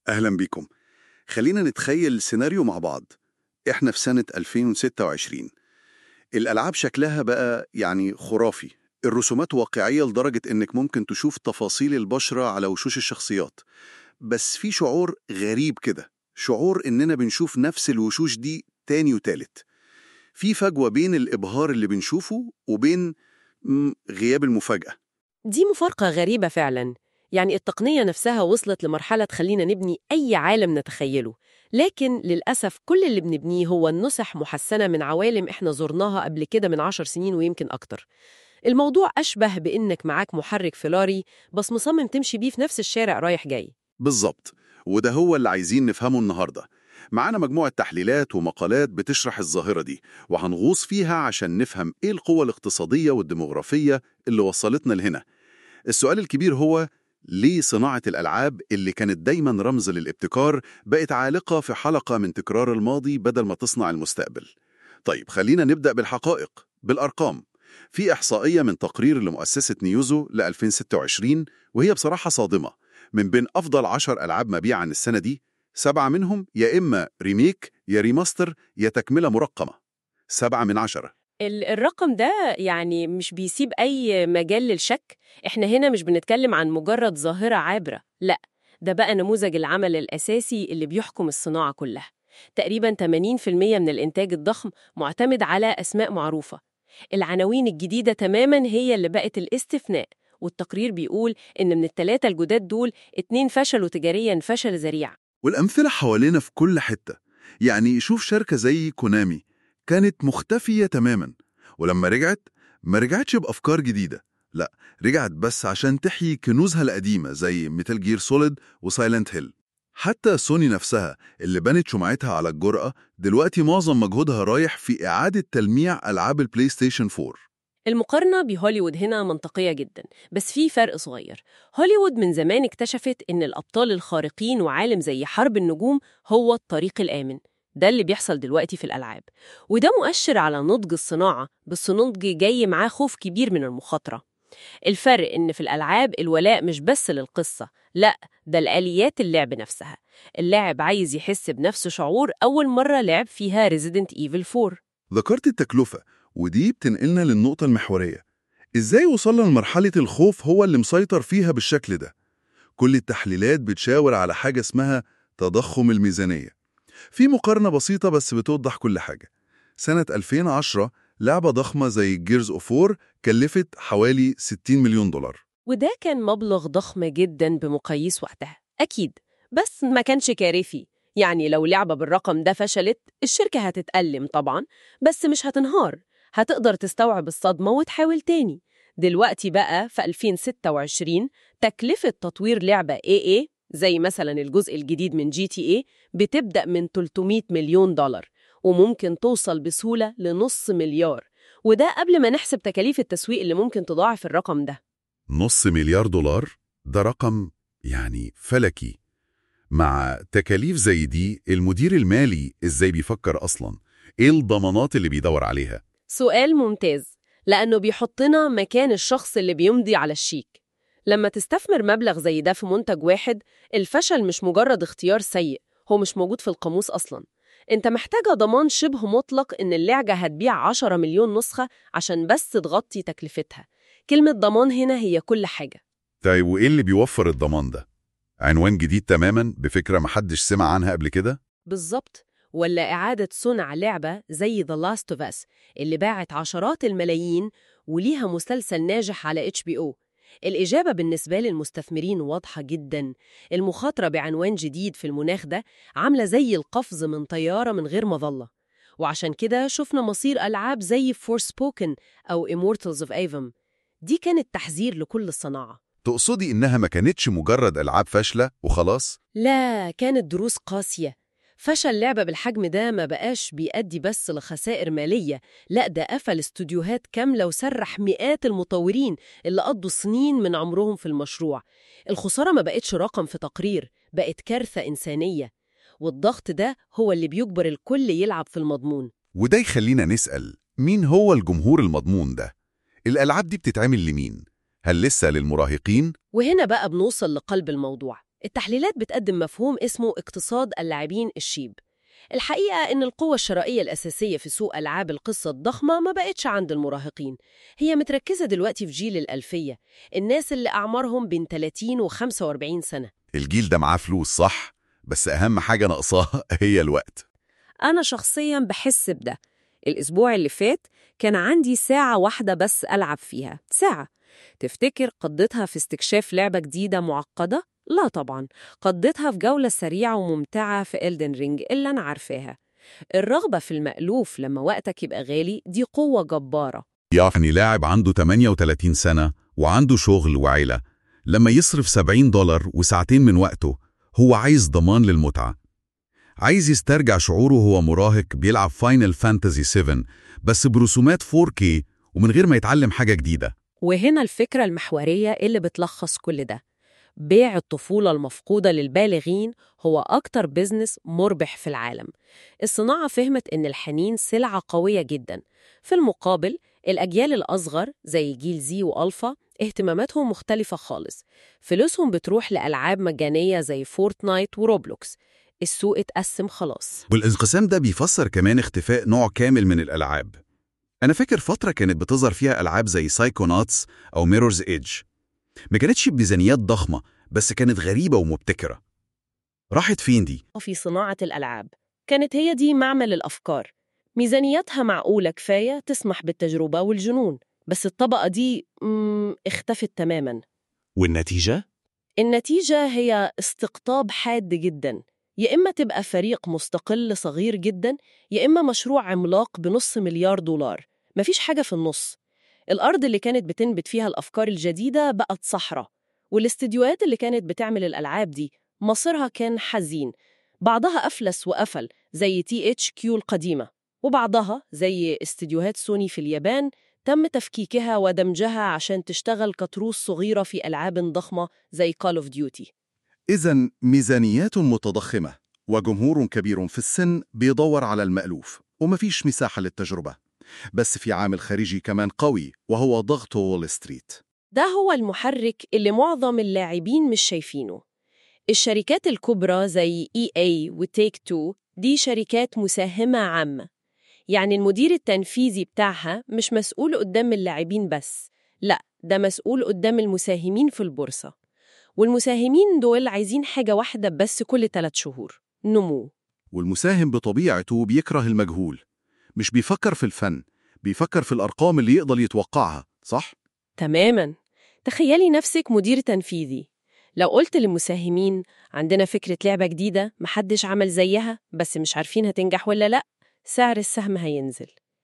أهلا بيكم خلينا نتخيل سيناريو مع بعض إحنا في سنة 2026 الألعاب شكلها بقى يعني خرافي الرسومات واقعية لدرجة إنك ممكن تشوف تفاصيل البشرة على وشوش الشخصيات بس في شعور غريب كده شعور إننا بنشوف نفس الوشوش دي تاني وتالت في فجوة بين الإبهار اللي بنشوفه وبين مم، غياب المفاجأة دي مفارقة غريبة فعلا يعني التقنية نفسها وصلت لمرحلة تخلينا نبني أي عالم نتخيله لكن للأسف كل اللي بنبنيه هو النسخ محسنة من عوالم إحنا زرناها قبل كده من عشر سنين ويمكن أكتر الموضوع أشبه بإنك معاك محرك فيلاري بس مصمم تمشي بيه في نفس الشارع رايح جاي بالظبط وده هو اللي عايزين نفهمه النهاردة معانا مجموعة تحليلات ومقالات بتشرح الظاهرة دي وهنغوص فيها عشان نفهم إيه القوة الاقتصادية والديموغرافية اللي وصلتنا لهنا السؤال الكبير هو ليه صناعة الألعاب اللي كانت دايما رمز للابتكار بقت عالقة في حلقة من تكرار الماضي بدل ما تصنع المستقبل طيب خلينا نبدأ بالحقائق بالأرقام في إحصائية من تقرير لمؤسسة نيوزو ل 2026 وهي بصراحة صادمة من بين أفضل عشر ألعاب مبيعاً السنة دي سبعة منهم يا إما ريميك يا ريماستر يا تكملة مرقمة سبعة من عشرة ال- الرقم ده يعني مش بيسيب أي مجال للشك إحنا هنا مش بنتكلم عن مجرد ظاهرة عابرة لا ده بقى نموذج العمل الأساسي اللي بيحكم الصناعة كلها تقريبا 80% من الإنتاج الضخم معتمد على أسماء معروفة العناوين الجديدة تماما هي اللي بقت الاستثناء والتقرير بيقول إن من الثلاثة الجداد دول اتنين فشلوا تجاريا فشل ذريع والأمثلة حوالينا في كل حتة يعني شوف شركة زي كونامي كانت مختفية تماما ولما رجعت ما رجعتش بأفكار جديدة لا رجعت بس عشان تحيي كنوزها القديمة زي ميتال جير سوليد وسايلنت هيل حتى سوني نفسها اللي بنت شمعتها على الجرأة دلوقتي معظم مجهودها رايح في إعادة تلميع ألعاب البلاي ستيشن 4 المقارنة بهوليوود هنا منطقية جدا بس في فرق صغير هوليوود من زمان اكتشفت إن الأبطال الخارقين وعالم زي حرب النجوم هو الطريق الآمن ده اللي بيحصل دلوقتي في الألعاب وده مؤشر على نضج الصناعة بس نضج جاي معاه خوف كبير من المخاطرة الفرق إن في الألعاب الولاء مش بس للقصة لا ده الآليات اللعب نفسها اللاعب عايز يحس بنفس شعور أول مرة لعب فيها Resident Evil 4 ذكرت التكلفة ودي بتنقلنا للنقطة المحورية إزاي وصلنا لمرحلة الخوف هو اللي مسيطر فيها بالشكل ده؟ كل التحليلات بتشاور على حاجة اسمها تضخم الميزانية في مقارنة بسيطة بس بتوضح كل حاجة سنة 2010 لعبة ضخمة زي جيرز اوف 4 كلفت حوالي 60 مليون دولار وده كان مبلغ ضخم جدا بمقاييس وقتها أكيد بس ما كانش كارثي يعني لو لعبة بالرقم ده فشلت الشركة هتتألم طبعا بس مش هتنهار هتقدر تستوعب الصدمة وتحاول تاني دلوقتي بقى في 2026 تكلفة تطوير لعبة AA زي مثلا الجزء الجديد من GTA بتبدأ من 300 مليون دولار وممكن توصل بسهولة لنص مليار وده قبل ما نحسب تكاليف التسويق اللي ممكن تضاعف الرقم ده نص مليار دولار ده رقم يعني فلكي مع تكاليف زي دي المدير المالي ازاي بيفكر أصلا؟ ايه الضمانات اللي بيدور عليها؟ سؤال ممتاز لأنه بيحطنا مكان الشخص اللي بيمضي على الشيك لما تستثمر مبلغ زي ده في منتج واحد الفشل مش مجرد اختيار سيء هو مش موجود في القاموس أصلاً انت محتاجة ضمان شبه مطلق إن اللعبة هتبيع 10 مليون نسخة عشان بس تغطي تكلفتها كلمة ضمان هنا هي كل حاجة طيب وايه اللي بيوفر الضمان ده؟ عنوان جديد تماما بفكرة محدش سمع عنها قبل كده؟ بالظبط ولا إعادة صنع لعبة زي The Last of Us اللي باعت عشرات الملايين وليها مسلسل ناجح على HBO الإجابة بالنسبة للمستثمرين واضحة جدا المخاطرة بعنوان جديد في المناخ ده عاملة زي القفز من طيارة من غير مظلة وعشان كده شفنا مصير ألعاب زي Forspoken أو Immortals of Avon دي كانت تحذير لكل الصناعة تقصدي إنها ما كانتش مجرد ألعاب فاشلة وخلاص؟ لا كانت دروس قاسية فشل لعبة بالحجم ده ما بقاش بيأدي بس لخسائر مالية لا ده قفل استوديوهات كاملة وسرح مئات المطورين اللي قضوا سنين من عمرهم في المشروع الخسارة ما بقتش رقم في تقرير بقت كارثة إنسانية والضغط ده هو اللي بيجبر الكل يلعب في المضمون وده يخلينا نسأل مين هو الجمهور المضمون ده؟ الألعاب دي بتتعمل لمين؟ هل لسه للمراهقين؟ وهنا بقى بنوصل لقلب الموضوع التحليلات بتقدم مفهوم اسمه اقتصاد اللاعبين الشيب الحقيقة إن القوة الشرائية الأساسية في سوق ألعاب القصة الضخمة ما بقتش عند المراهقين هي متركزة دلوقتي في جيل الألفية الناس اللي أعمارهم بين 30 و 45 سنة الجيل ده معاه فلوس صح بس أهم حاجة ناقصاها هي الوقت أنا شخصياً بحس بده الأسبوع اللي فات كان عندي ساعة واحدة بس ألعب فيها ساعة تفتكر قضيتها في استكشاف لعبة جديدة معقدة؟ لا طبعاً قضيتها في جولة سريعة وممتعة في إلدن رينج اللي أنا عارفاها الرغبة في المألوف لما وقتك يبقى غالي دي قوة جبارة يعني لاعب عنده 38 سنة وعنده شغل وعيلة لما يصرف 70 دولار وساعتين من وقته هو عايز ضمان للمتعة عايز يسترجع شعوره وهو مراهق بيلعب فاينل فانتزي 7 بس برسومات 4K ومن غير ما يتعلم حاجة جديدة وهنا الفكرة المحورية اللي بتلخص كل ده بيع الطفولة المفقودة للبالغين هو أكتر بيزنس مربح في العالم الصناعة فهمت إن الحنين سلعة قوية جدا في المقابل الأجيال الأصغر زي جيل زي وألفا اهتماماتهم مختلفة خالص فلوسهم بتروح لألعاب مجانية زي فورتنايت وروبلوكس السوق اتقسم خلاص والانقسام ده بيفسر كمان اختفاء نوع كامل من الألعاب أنا فاكر فترة كانت بتظهر فيها ألعاب زي سايكوناتس أو ميرورز إيدج ما كانتش بميزانيات ضخمة بس كانت غريبة ومبتكرة راحت فين دي؟ في صناعة الألعاب كانت هي دي معمل الأفكار ميزانيتها معقولة كفاية تسمح بالتجربة والجنون بس الطبقة دي مم اختفت تماماً والنتيجة؟ النتيجة هي استقطاب حاد جدا يا إما تبقى فريق مستقل صغير جدا يا إما مشروع عملاق بنص مليار دولار مفيش حاجة في النص الأرض اللي كانت بتنبت فيها الأفكار الجديدة بقت صحراء والاستديوهات اللي كانت بتعمل الألعاب دي مصيرها كان حزين بعضها أفلس وقفل زي تي اتش كيو القديمة وبعضها زي استديوهات سوني في اليابان تم تفكيكها ودمجها عشان تشتغل كتروس صغيرة في ألعاب ضخمة زي Call of Duty إذا ميزانيات متضخمة وجمهور كبير في السن بيدور على المألوف ومفيش مساحة للتجربة بس في عامل خارجي كمان قوي وهو ضغط وول ستريت ده هو المحرك اللي معظم اللاعبين مش شايفينه الشركات الكبرى زي EA وتيك تو دي شركات مساهمة عامة يعني المدير التنفيذي بتاعها مش مسؤول قدام اللاعبين بس لا ده مسؤول قدام المساهمين في البورصة والمساهمين دول عايزين حاجة واحدة بس كل ثلاث شهور نمو والمساهم بطبيعته بيكره المجهول مش بيفكر في الفن بيفكر في الأرقام اللي يقدر يتوقعها صح؟ تماما تخيلي نفسك مدير تنفيذي لو قلت للمساهمين عندنا فكرة لعبة جديدة محدش عمل زيها بس مش عارفين هتنجح ولا لأ سعر السهم هينزل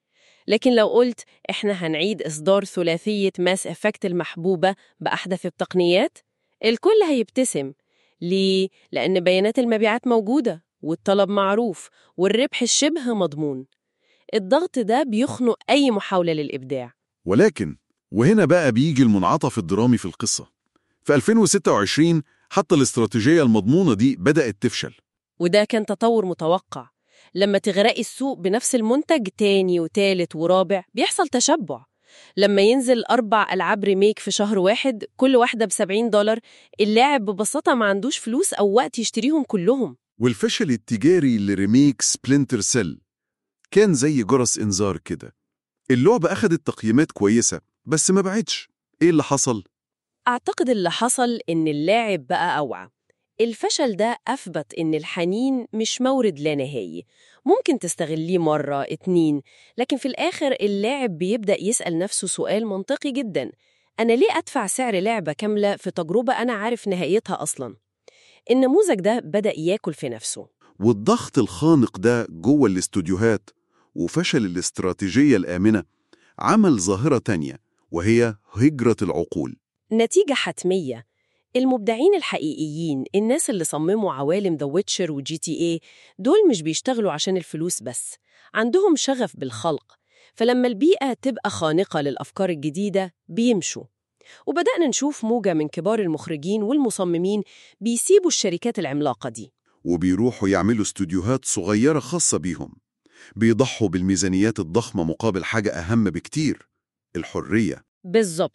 لكن لو قلت إحنا هنعيد إصدار ثلاثية ماس إفكت المحبوبة بأحدث التقنيات الكل هيبتسم ليه؟ لأن بيانات المبيعات موجودة والطلب معروف والربح الشبه مضمون الضغط ده بيخنق أي محاولة للإبداع ولكن وهنا بقى بيجي المنعطف الدرامي في القصة في 2026 حتى الاستراتيجية المضمونة دي بدأت تفشل وده كان تطور متوقع لما تغرقي السوق بنفس المنتج تاني وتالت ورابع بيحصل تشبع لما ينزل أربع ألعاب ريميك في شهر واحد كل واحدة بسبعين دولار اللاعب ببساطة ما عندوش فلوس أو وقت يشتريهم كلهم والفشل التجاري لريميك سبلنتر سيل كان زي جرس إنذار كده اللعبة أخدت تقييمات كويسة بس ما بعدش إيه اللي حصل؟ أعتقد اللي حصل إن اللاعب بقى أوعى الفشل ده أثبت إن الحنين مش مورد لا نهائي ممكن تستغليه مرة اتنين لكن في الآخر اللاعب بيبدأ يسأل نفسه سؤال منطقي جدا أنا ليه أدفع سعر لعبة كاملة في تجربة أنا عارف نهايتها أصلا؟ النموذج ده بدأ ياكل في نفسه والضغط الخانق ده جوه الاستوديوهات وفشل الاستراتيجية الآمنة عمل ظاهرة تانية وهي هجرة العقول نتيجة حتمية المبدعين الحقيقيين الناس اللي صمموا عوالم ذا ويتشر وجي تي اي دول مش بيشتغلوا عشان الفلوس بس عندهم شغف بالخلق فلما البيئة تبقى خانقة للأفكار الجديدة بيمشوا وبدأنا نشوف موجة من كبار المخرجين والمصممين بيسيبوا الشركات العملاقة دي وبيروحوا يعملوا استوديوهات صغيرة خاصة بيهم بيضحوا بالميزانيات الضخمة مقابل حاجة أهم بكتير الحرية بالظبط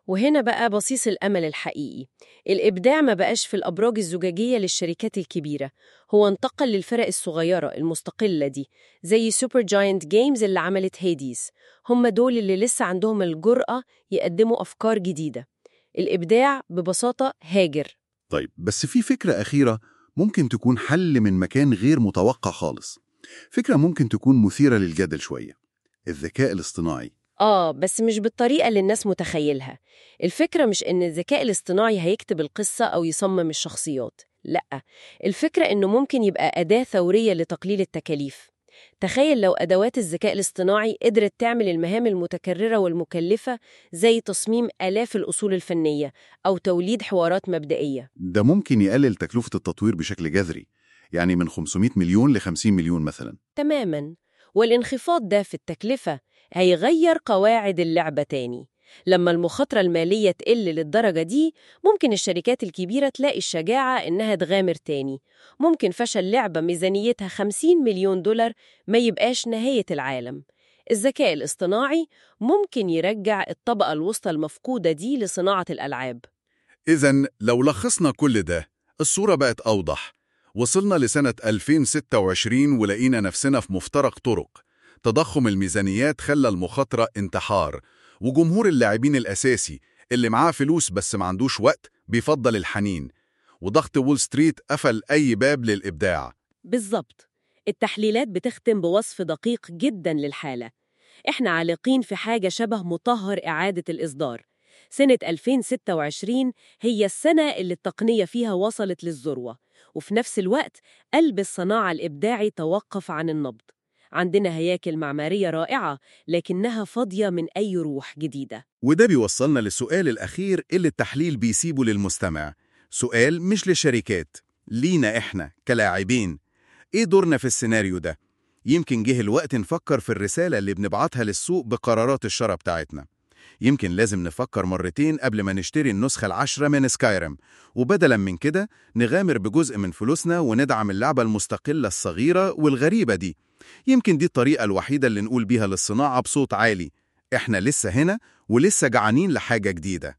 وهنا بقى بصيص الأمل الحقيقي الإبداع ما بقاش في الأبراج الزجاجية للشركات الكبيرة هو انتقل للفرق الصغيرة المستقلة دي زي سوبر جاينت جيمز اللي عملت هيديز هم دول اللي لسه عندهم الجرأة يقدموا أفكار جديدة الإبداع ببساطة هاجر طيب بس في فكرة أخيرة ممكن تكون حل من مكان غير متوقع خالص فكرة ممكن تكون مثيرة للجدل شوية الذكاء الاصطناعي آه بس مش بالطريقة اللي الناس متخيلها الفكرة مش إن الذكاء الاصطناعي هيكتب القصة أو يصمم الشخصيات لأ الفكرة إنه ممكن يبقى أداة ثورية لتقليل التكاليف تخيل لو أدوات الذكاء الاصطناعي قدرت تعمل المهام المتكررة والمكلفة زي تصميم آلاف الأصول الفنية أو توليد حوارات مبدئية ده ممكن يقلل تكلفة التطوير بشكل جذري يعني من 500 مليون ل 50 مليون مثلا تماماً والانخفاض ده في التكلفة هيغير قواعد اللعبة تاني لما المخاطرة المالية تقل للدرجة دي ممكن الشركات الكبيرة تلاقي الشجاعة إنها تغامر تاني ممكن فشل لعبة ميزانيتها 50 مليون دولار ما يبقاش نهاية العالم الذكاء الاصطناعي ممكن يرجع الطبقة الوسطى المفقودة دي لصناعة الألعاب إذا لو لخصنا كل ده الصورة بقت أوضح وصلنا لسنة 2026 ولقينا نفسنا في مفترق طرق تضخم الميزانيات خلى المخاطرة انتحار وجمهور اللاعبين الأساسي اللي معاه فلوس بس ما عندوش وقت بيفضل الحنين وضغط وول ستريت قفل أي باب للإبداع بالظبط التحليلات بتختم بوصف دقيق جدا للحالة إحنا عالقين في حاجة شبه مطهر إعادة الإصدار سنة 2026 هي السنة اللي التقنية فيها وصلت للذروة وفي نفس الوقت قلب الصناعة الإبداعي توقف عن النبض عندنا هياكل معمارية رائعة لكنها فاضية من أي روح جديدة وده بيوصلنا للسؤال الأخير اللي التحليل بيسيبه للمستمع سؤال مش للشركات لينا إحنا كلاعبين إيه دورنا في السيناريو ده؟ يمكن جه الوقت نفكر في الرسالة اللي بنبعتها للسوق بقرارات الشراء بتاعتنا يمكن لازم نفكر مرتين قبل ما نشتري النسخة العشرة من سكايرم وبدلا من كده نغامر بجزء من فلوسنا وندعم اللعبة المستقلة الصغيرة والغريبة دي يمكن دي الطريقة الوحيدة اللي نقول بيها للصناعة بصوت عالي إحنا لسه هنا ولسه جعانين لحاجة جديدة